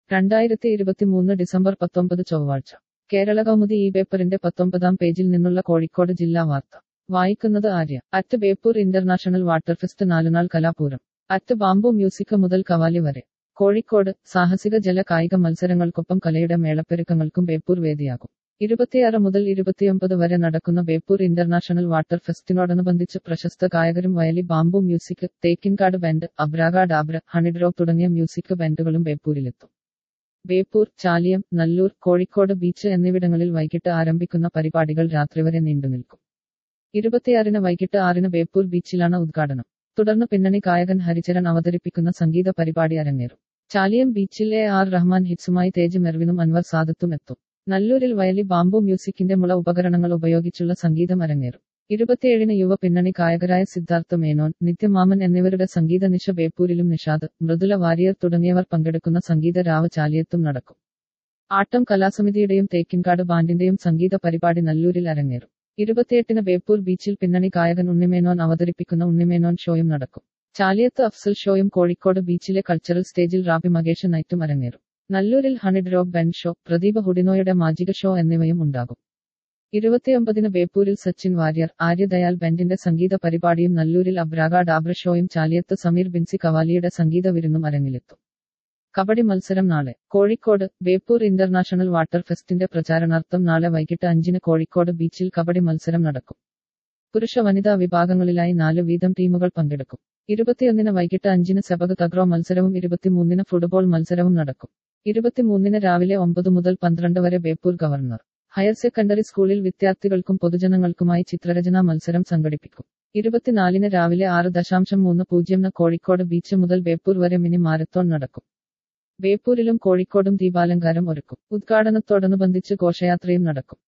രണ്ടായിരത്തി ഇരുപത്തിമൂന്ന് ഡിസംബർ പത്തൊമ്പത് ചൊവ്വാഴ്ച കേരള കൗമുദി ഈ പേപ്പറിന്റെ പത്തൊമ്പതാം പേജിൽ നിന്നുള്ള കോഴിക്കോട് ജില്ലാ വാർത്ത വായിക്കുന്നത് Arya at Beypore international water fest നാലുനാൾ കലാപൂരം അറ്റ് ബാംബു മ്യൂസിക് മുതൽ കവാലി വരെ കോഴിക്കോട് സാഹസിക ജല കായിക മത്സരങ്ങൾക്കൊപ്പം കലയുടെ മേളപ്പെരുക്കങ്ങൾക്കും ബേപ്പൂർ വേദിയാകും ഇരുപത്തിയാറ് മുതൽ ഇരുപത്തിയൊമ്പത് വരെ നടക്കുന്ന ബേപ്പൂർ ഇന്റർനാഷണൽ വാട്ടർ ഫെസ്റ്റിനോടനുബന്ധിച്ച് പ്രശസ്ത ഗായകരും Vayali bamboo music Thekkinkadu band അബ്രാഗ ഡാബ്ര ഹണിഡ്രോപ്പ് തുടങ്ങിയ മ്യൂസിക് ബാൻഡുകളും ബേപ്പൂരിലെത്തും ബേപ്പൂർ ചാലിയം നല്ലൂർ കോഴിക്കോട് ബീച്ച് എന്നിവിടങ്ങളിൽ വൈകിട്ട് ആരംഭിക്കുന്ന പരിപാടികൾ രാത്രി വരെ നീണ്ടുനിൽക്കും ഇരുപത്തിയാറിന് വൈകിട്ട് ആറിന് ബേപ്പൂർ ബീച്ചിലാണ് ഉദ്ഘാടനം തുടർന്ന് പിന്നണി ഗായകൻ ഹരിചരൺ അവതരിപ്പിക്കുന്ന സംഗീത പരിപാടി അരങ്ങേറും ചാലിയം ബീച്ചിൽ എ ആർ റഹ്മാൻ ഹിറ്റ്സുമായി തേജ് മെർവിനും അൻവർ സാദത്തും എത്തും നല്ലൂരിൽ വയലി ബാംബു മ്യൂസിക്കിന്റെ മുള ഉപകരണങ്ങൾ ഉപയോഗിച്ചുള്ള സംഗീതം അരങ്ങേറും ഇരുപത്തിയേഴിന് യുവ പിന്നണി ഗായകരായ സിദ്ധാർത്ഥ മേനോൻ നിത്യമാമൻ എന്നിവരുടെ സംഗീത നിശ ബേപ്പൂരിലും നിഷാദ് മൃദുല വാരിയർ തുടങ്ങിയവർ പങ്കെടുക്കുന്ന സംഗീത രാവ് ചാലിയത്തും നടക്കും ആട്ടം കലാസമിതിയുടെയും തേക്കിൻകാട് ബാൻഡിന്റെയും സംഗീത പരിപാടി നല്ലൂരിൽ അരങ്ങേറും ഇരുപത്തിയെട്ടിന് ബേപ്പൂർ ബീച്ചിൽ പിന്നണി ഗായകൻ ഉണ്ണിമേനോൻ അവതരിപ്പിക്കുന്ന ഉണ്ണിമേനോൻ ഷോയും നടക്കും ചാലിയത്ത് അഫ്സൽ ഷോയും കോഴിക്കോട് ബീച്ചിലെ കൾച്ചറൽ സ്റ്റേജിൽ റാബി മകേഷ് നൈറ്റും അരങ്ങേറും നല്ലൂരിൽ ഹണിഡ് റോക്ക് ബെൻ ഷോ പ്രദീപ ഹുഡിനോയുടെ മാജിക ഷോ എന്നിവയും ഉണ്ടാകും ഇരുപത്തിയൊമ്പതിന് ബേപ്പൂരിൽ സച്ചിൻ വാര്യർ ആര്യദയാൽ ബാൻഡിന്റെ സംഗീത പരിപാടിയും നല്ലൂരിൽ അബ്രാഗ ഡാബ്ര ഷോയും ചാലിയത്ത് സമീർ ബിൻസി കവാലിയുടെ സംഗീത വിരുന്നും അരങ്ങിലെത്തും കബഡി മത്സരം നാളെ കോഴിക്കോട് ബേപ്പൂർ ഇന്റർനാഷണൽ വാട്ടർ ഫെസ്റ്റിന്റെ പ്രചാരണാർത്ഥം നാളെ വൈകിട്ട് അഞ്ചിന് കോഴിക്കോട് ബീച്ചിൽ കബഡി മത്സരം നടക്കും പുരുഷ വനിതാ വിഭാഗങ്ങളിലായി നാല് വീതം ടീമുകൾ പങ്കെടുക്കും ഇരുപത്തിയൊന്നിന് വൈകിട്ട് അഞ്ചിന് സെബക് തഗ്രോ മത്സരവും ഇരുപത്തിമൂന്നിന് ഫുട്ബോൾ മത്സരവും നടക്കും ഇരുപത്തിമൂന്നിന് രാവിലെ ഒമ്പത് മുതൽ പന്ത്രണ്ട് വരെ ബേപ്പൂർ ഗവർണർ ഹയർ സെക്കൻഡറി സ്കൂളിൽ വിദ്യാർത്ഥികൾക്കും പൊതുജനങ്ങൾക്കുമായി ചിത്രരചനാ മത്സരം സംഘടിപ്പിക്കും ഇരുപത്തിനാലിന് രാവിലെ ആറ് ദശാംശം മൂന്ന് പൂജ്യം കോഴിക്കോട് ബീച്ച് മുതൽ ബേപ്പൂർ വരെ മിനി മാരത്തോൺ നടക്കും ബേപ്പൂരിലും കോഴിക്കോടും ദീപാലങ്കാരം ഒരുക്കും ഉദ്ഘാടനത്തോടനുബന്ധിച്ച് ഘോഷയാത്രയും നടക്കും